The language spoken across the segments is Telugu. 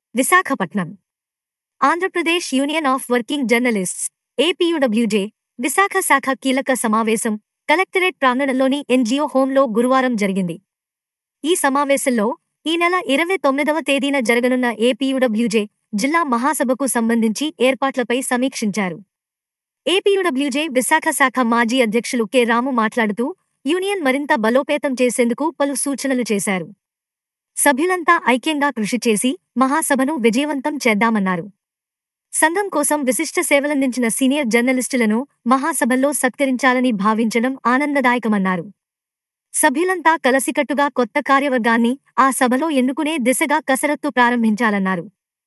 Visakhapatnam Andhra Pradesh union of working journalists APUWJ Visakha శాఖ కీలక సమావేశం కలెక్టరేట్ ప్రాంగణంలోని ఎన్జీఓ హోంలో గురువారం జరిగింది ఈ సమావేశంలో ఈ నెల ఇరవై తొమ్మిదవ తేదీన జరగనున్న ఏపీయూడబ్ల్యూజే జిల్లా మహాసభకు సంబంధించి ఏర్పాట్లపై సమీక్షించారు ఏపీయూడబ్ల్యూజే విశాఖ శాఖ మాజీ అధ్యక్షులు కె రాము మాట్లాడుతూ యూనియన్ మరింత బలోపేతం చేసేందుకు పలు సూచనలు చేశారు సభ్యులంతా ఐక్యంగా కృషి చేసి మహాసభను విజయవంతం చేద్దామన్నారు సంఘం కోసం విశిష్ట సేవలందించిన సీనియర్ జర్నలిస్టులను మహాసభల్లో సత్కరించాలని భావించడం ఆనందదాయకమన్నారు సభ్యులంతా కలసికట్టుగా కొత్త కార్యవర్గాన్ని ఆ సభలో ఎన్నుకునే దిశగా కసరత్తు ప్రారంభించాలన్నారు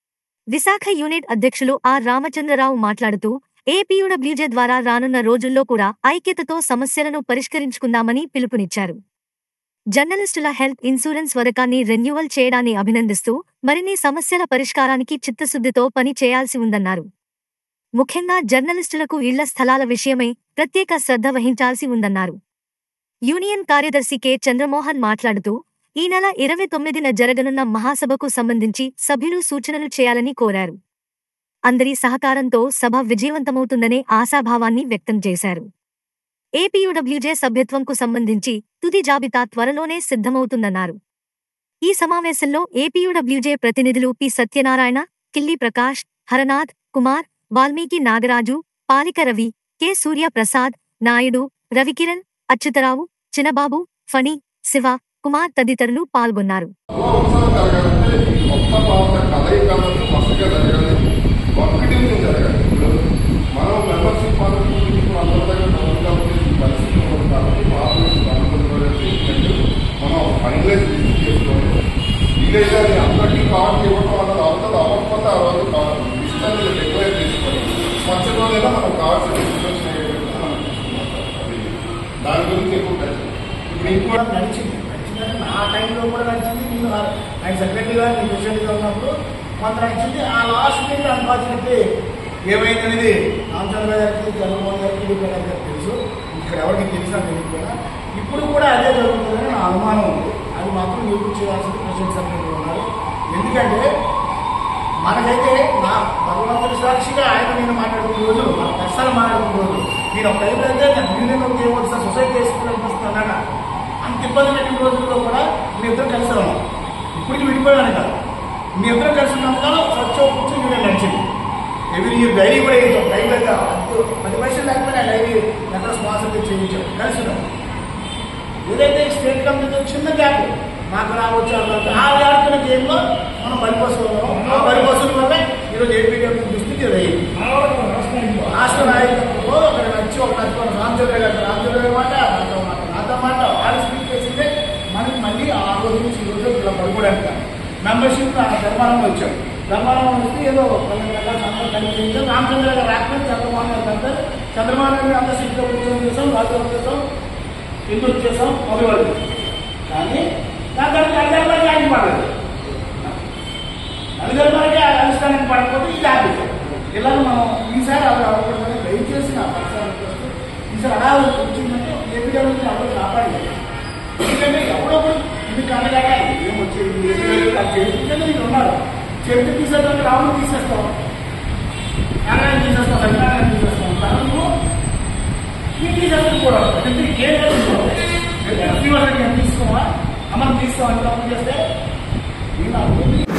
విశాఖ యూనిట్ అధ్యక్షులు ఆర్ రామచంద్రరావు మాట్లాడుతూ ఏపీయూడబ్ల్యూజే ద్వారా రానున్న రోజుల్లో కూడా ఐక్యతతో సమస్యలను పరిష్కరించుకుందామని పిలుపునిచ్చారు జర్నలిస్టుల హెల్త్ ఇన్సూరెన్స్ పథకాన్ని రెన్యువల్ చేయడాన్ని అభినందిస్తూ మరిన్ని సమస్యల పరిష్కారానికి చిత్తశుద్ధితో పని చేయాల్సి ఉందన్నారు ముఖ్యంగా జర్నలిస్టులకు ఇళ్ల స్థలాల విషయమై ప్రత్యేక శ్రద్ధ వహించాల్సి ఉందన్నారు యూనియన్ కార్యదర్శి కె చంద్రమోహన్ మాట్లాడుతూ ఈ నెల ఇరవై తొమ్మిదిన జరగనున్న మహాసభకు సంబంధించి సభ్యులు సూచనలు చేయాలని కోరారు అందరి సహకారంతో సభ విజయవంతమవుతుందనే ఆశాభావాన్ని వ్యక్తం చేశారు ఏపీయూడబ్ల్యూజే సభ్యత్వంకు సంబంధించి తుది జాబితా త్వరలోనే సిద్ధమవుతుందన్నారు ఈ సమావేశంలో ఏపీయూడబ్ల్యూజే ప్రతినిధులు పి సత్యనారాయణ కిల్లి ప్రకాష్ హరనాథ్ కుమార్ వాల్మీకి నాగరాజు పాలిక రవి కె సూర్యప్రసాద్ నాయుడు రవికిరణ్ అచ్యుతరావు చినబాబు ఫణి శివ కుమార్ తదితరులు పాల్గొన్నారు జరగాలంటే ఈ కొత్త పాత కలయికలను మసగా జరగాలి ఒక్కటి జరగాలి ఇప్పుడు మనం మెంబర్షిప్ పద్ధతి ఇప్పుడు అందరి దగ్గర ప్రభుత్వం పరిస్థితి ఉంది కాబట్టి పార్లమెంట్ అనుకుంటున్నది ఏంటంటే మనం ఫైనలైజ్ చేసుకొని వీలైతే అది అందరికీ కార్డు ఇవ్వడం అన్నది అవుతుంది అవ్వకపోతే ఆ రోజు ఇష్టాన్ని డిక్లేర్ చేసుకొని స్వచ్ఛ రోజైనా మనం కార్డ్స్ డిస్కస్ చేయగలిగితే మనం చూసుకున్నాం సార్. అది దాని గురించి ఎక్కువ టచ్ ఇప్పుడు ఇంకో కూడా నడిచింది నడిచిందంటే నా టైంలో కూడా నడిచింది నేను ఆ- ఆయన సెక్రటరీగా నేను ప్రెసిడెంట్గా ఉన్నప్పుడు కొంత నడిచింది ఆ లాస్ట్ మినిట్ అన్ఫార్చునేట్లీ ఏమైందనేది రామచంద్ర గారికి చంద్రబాబు గారికి వీళ్ళ గారికి తెలుసు ఇక్కడ ఎవరికి తెలిసినా తెలియకపోయినా ఇప్పుడు కూడా అదే జరుగుతుందని నా అనుమానం ఉంది అది మాత్రం మీరు చేయాల్సిన ప్రెసిడెంట్ సెక్రటరీ ఉన్నారు ఎందుకంటే మనకైతే నా భగవంతుడి సాక్షిగా ఆయన నేను మాట్లాడుకున్న రోజులు మన పర్సనల్ మాట్లాడుకున్న రోజులు నేను ఒక టైంలో అయితే నేను యూనియన్ చేయవచ్చు సార్ సొసైటీ వేసుకున్నాను అంత ఇబ్బంది పెట్టిన రోజుల్లో కూడా మీ ఇద్దరు కలిసి ఉన్నాం ఇప్పటికి విడిపోయాను కాదు మీ ఇద్దరు కలిసి ఉన్నందుకు స్వచ్ఛ కూర్చొని యూనియన్ నడిచింది ఎవ్రీ ఇయర్ డైరీ కూడా వేయించాం డైరీ అయితే అంత పది పైసలు లేకపోయినా డైరీ ఎక్కడ స్పాన్సర్ చేయించాం కలిసి ఉన్నాం ఏదైతే స్టేట్ కమిటీతో చిన్న గ్యాప్ మాకు రావచ్చు అన్నట్టు ఆ ఆడుతున్న గేమ్లో మనం బలి పశువులు ఆ బలి పశువుల వల్ల ఈరోజు ఏపీ దుస్థితి అయ్యింది రాష్ట్ర నాయకులు అక్కడ వచ్చి ఒక నచ్చుకున్న రామచంద్ర గారు రామచంద్ర గారి మాట నాతో మాట నాతో మాట వాళ్ళు స్పీక్ చేసిందే మనకి మళ్ళీ ఆ రోజు నుంచి ఈ రోజు ఇలా పడుకోవడానికి మెంబర్షిప్ ధర్మానం వచ్చాం ధర్మానం వస్తే ఏదో పన్నెండు రకాల సంస్థలు కలిగించాం రామచంద్ర గారు రాకపోతే చంద్రబాబు గారు అంతా చంద్రబాబు నాయుడు అంతా సీట్లో కూర్చొని చేసాం రాజ్యం చేసాం ఎందుకు చేసాం మొదలు కానీ దాని తర్వాత అధికారులకి ఆయన పడలేదు అధికారులకి అనుష్ఠానం పడకపోతే ఇది ఆపేసాం ఇలా మనం ఈసారి అలా అవ్వకూడదని దయచేసి నా పరిసరాలు చేస్తూ ఈసారి అలా వచ్చిందంటే ఏపీడబ్ల్యూ అప్పుడు కాపాడలేదు ఎందుకంటే ఎప్పుడప్పుడు ఇది కనగా ఏమొచ్చేది ఎందుకంటే మీరు ఉన్నారు చెట్టు తీసేద్దాం రాముడు తీసేస్తాం నారాయణ తీసేస్తాం సత్యనారాయణ తీసేస్తాం తనను ఈ తీసేస్తాం కూడా అంటే ఏం లేదు తీసుకోమా అమ్మ తీసుకోమని తప్పు చేస్తే నేను అభివృద్ధి